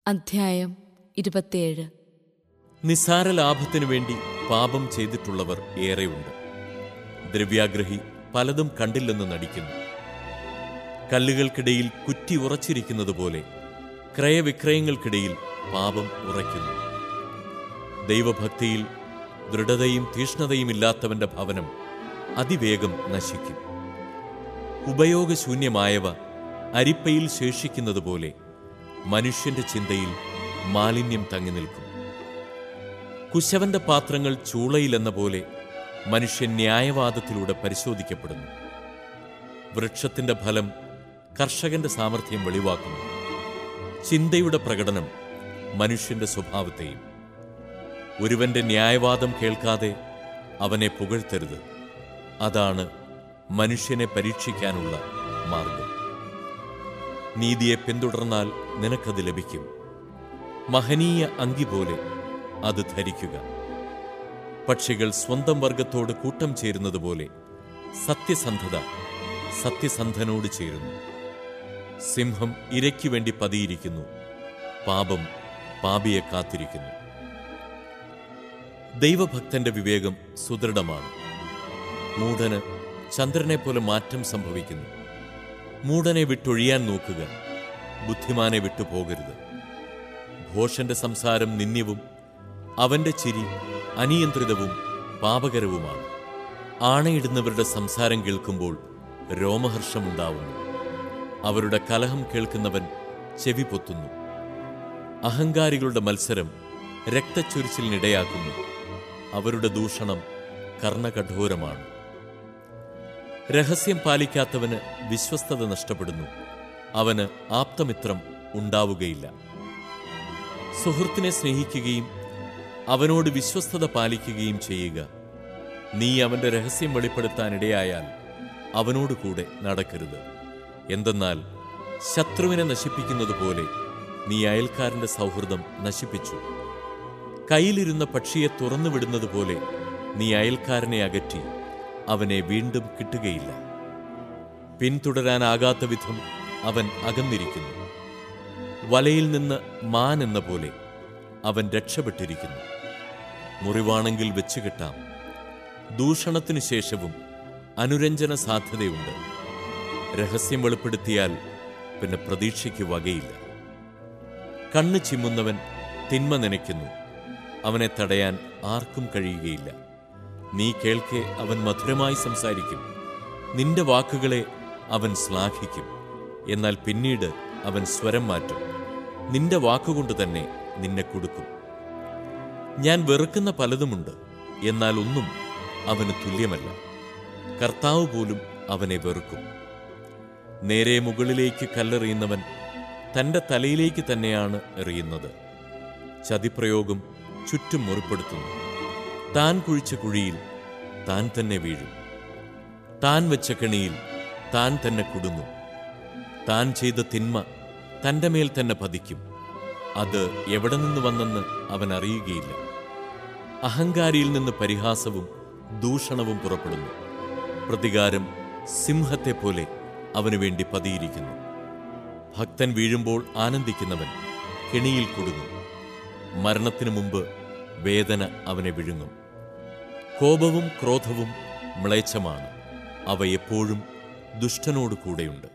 അധ്യായം ഇരുപത്തിയേഴ് നിസ്സാര ലാഭത്തിനു വേണ്ടി പാപം ചെയ്തിട്ടുള്ളവർ ഏറെയുണ്ട് ദ്രവ്യാഗ്രഹി പലതും കണ്ടില്ലെന്ന് നടിക്കുന്നു കല്ലുകൾക്കിടയിൽ കുറ്റി ഉറച്ചിരിക്കുന്നത് പോലെ ക്രയവിക്രയങ്ങൾക്കിടയിൽ പാപം ഉറയ്ക്കുന്നു ദൈവഭക്തിയിൽ ദൃഢതയും തീഷ്ണതയും ഇല്ലാത്തവന്റെ ഭവനം അതിവേഗം നശിക്കും ഉപയോഗശൂന്യമായവ അരിപ്പയിൽ ശേഷിക്കുന്നത് പോലെ മനുഷ്യന്റെ ചിന്തയിൽ മാലിന്യം തങ്ങി നിൽക്കും കുശവന്റെ പാത്രങ്ങൾ ചൂളയിലെന്ന പോലെ മനുഷ്യൻ ന്യായവാദത്തിലൂടെ പരിശോധിക്കപ്പെടുന്നു വൃക്ഷത്തിന്റെ ഫലം കർഷകന്റെ സാമർഥ്യം വെളിവാക്കുന്നു ചിന്തയുടെ പ്രകടനം മനുഷ്യന്റെ സ്വഭാവത്തെയും ഒരുവന്റെ ന്യായവാദം കേൾക്കാതെ അവനെ പുകഴ്ത്തരുത് അതാണ് മനുഷ്യനെ പരീക്ഷിക്കാനുള്ള മാർഗം നീതിയെ പിന്തുടർന്നാൽ നിനക്കത് ലഭിക്കും മഹനീയ അങ്കി പോലെ അത് ധരിക്കുക പക്ഷികൾ സ്വന്തം വർഗത്തോട് കൂട്ടം ചേരുന്നത് പോലെ സത്യസന്ധത സത്യസന്ധനോട് ചേരുന്നു സിംഹം ഇരയ്ക്കു വേണ്ടി പതിയിരിക്കുന്നു പാപം പാപിയെ കാത്തിരിക്കുന്നു ദൈവഭക്തന്റെ വിവേകം സുദൃഢമാണ് മൂഢന് ചന്ദ്രനെ പോലെ മാറ്റം സംഭവിക്കുന്നു മൂഢനെ വിട്ടൊഴിയാൻ നോക്കുക ബുദ്ധിമാനെ വിട്ടുപോകരുത് ഭോഷന്റെ സംസാരം നിന്ദ്യവും അവന്റെ ചിരി അനിയന്ത്രിതവും പാപകരവുമാണ് ആണയിടുന്നവരുടെ സംസാരം കേൾക്കുമ്പോൾ രോമഹർഷമുണ്ടാവുന്നു അവരുടെ കലഹം കേൾക്കുന്നവൻ ചെവി പൊത്തുന്നു അഹങ്കാരികളുടെ മത്സരം രക്തച്ചൊരിച്ചിലിനിടയാക്കുന്നു അവരുടെ ദൂഷണം കർണകഠോരമാണ് രഹസ്യം പാലിക്കാത്തവന് വിശ്വസ്തത നഷ്ടപ്പെടുന്നു അവന് ആപ്തമിത്രം ഉണ്ടാവുകയില്ല സുഹൃത്തിനെ സ്നേഹിക്കുകയും അവനോട് വിശ്വസ്തത പാലിക്കുകയും ചെയ്യുക നീ അവന്റെ രഹസ്യം വെളിപ്പെടുത്താനിടയായാൽ അവനോട് കൂടെ നടക്കരുത് എന്തെന്നാൽ ശത്രുവിനെ നശിപ്പിക്കുന്നത് പോലെ നീ അയൽക്കാരന്റെ സൗഹൃദം നശിപ്പിച്ചു കയ്യിലിരുന്ന പക്ഷിയെ തുറന്നുവിടുന്നത് പോലെ നീ അയൽക്കാരനെ അകറ്റി അവനെ വീണ്ടും കിട്ടുകയില്ല പിന്തുടരാനാകാത്ത വിധം അവൻ അകന്നിരിക്കുന്നു വലയിൽ നിന്ന് മാൻ എന്ന പോലെ അവൻ രക്ഷപ്പെട്ടിരിക്കുന്നു മുറിവാണെങ്കിൽ വെച്ചുകെട്ടാം ദൂഷണത്തിനു ശേഷവും അനുരഞ്ജന സാധ്യതയുണ്ട് രഹസ്യം വെളിപ്പെടുത്തിയാൽ പിന്നെ പ്രതീക്ഷയ്ക്ക് വകയില്ല കണ്ണ് ചിമ്മുന്നവൻ തിന്മ നനയ്ക്കുന്നു അവനെ തടയാൻ ആർക്കും കഴിയുകയില്ല നീ കേൾക്കെ അവൻ മധുരമായി സംസാരിക്കും നിന്റെ വാക്കുകളെ അവൻ ശ്ലാഘിക്കും എന്നാൽ പിന്നീട് അവൻ സ്വരം മാറ്റും നിന്റെ വാക്കുകൊണ്ട് തന്നെ നിന്നെ കൊടുക്കും ഞാൻ വെറുക്കുന്ന പലതുമുണ്ട് എന്നാൽ ഒന്നും അവന് തുല്യമല്ല കർത്താവ് പോലും അവനെ വെറുക്കും നേരെ മുകളിലേക്ക് കല്ലെറിയുന്നവൻ തന്റെ തലയിലേക്ക് തന്നെയാണ് എറിയുന്നത് ചതിപ്രയോഗം ചുറ്റും മുറിപ്പെടുത്തുന്നു താൻ കുഴിച്ച കുഴിയിൽ താൻ തന്നെ വീഴും താൻ വെച്ച കെണിയിൽ താൻ തന്നെ കുടുങ്ങും താൻ ചെയ്ത തിന്മ തന്റെ മേൽ തന്നെ പതിക്കും അത് എവിടെ നിന്ന് വന്നെന്ന് അവൻ അറിയുകയില്ല അഹങ്കാരിയിൽ നിന്ന് പരിഹാസവും ദൂഷണവും പുറപ്പെടുന്നു പ്രതികാരം സിംഹത്തെ പോലെ അവനു വേണ്ടി പതിയിരിക്കുന്നു ഭക്തൻ വീഴുമ്പോൾ ആനന്ദിക്കുന്നവൻ കെണിയിൽ കുടുങ്ങും മരണത്തിനു മുമ്പ് വേദന അവനെ വിഴുങ്ങും കോപവും ക്രോധവും മ്ലേച്ഛമാണ് അവ എപ്പോഴും ദുഷ്ടനോട് കൂടെയുണ്ട്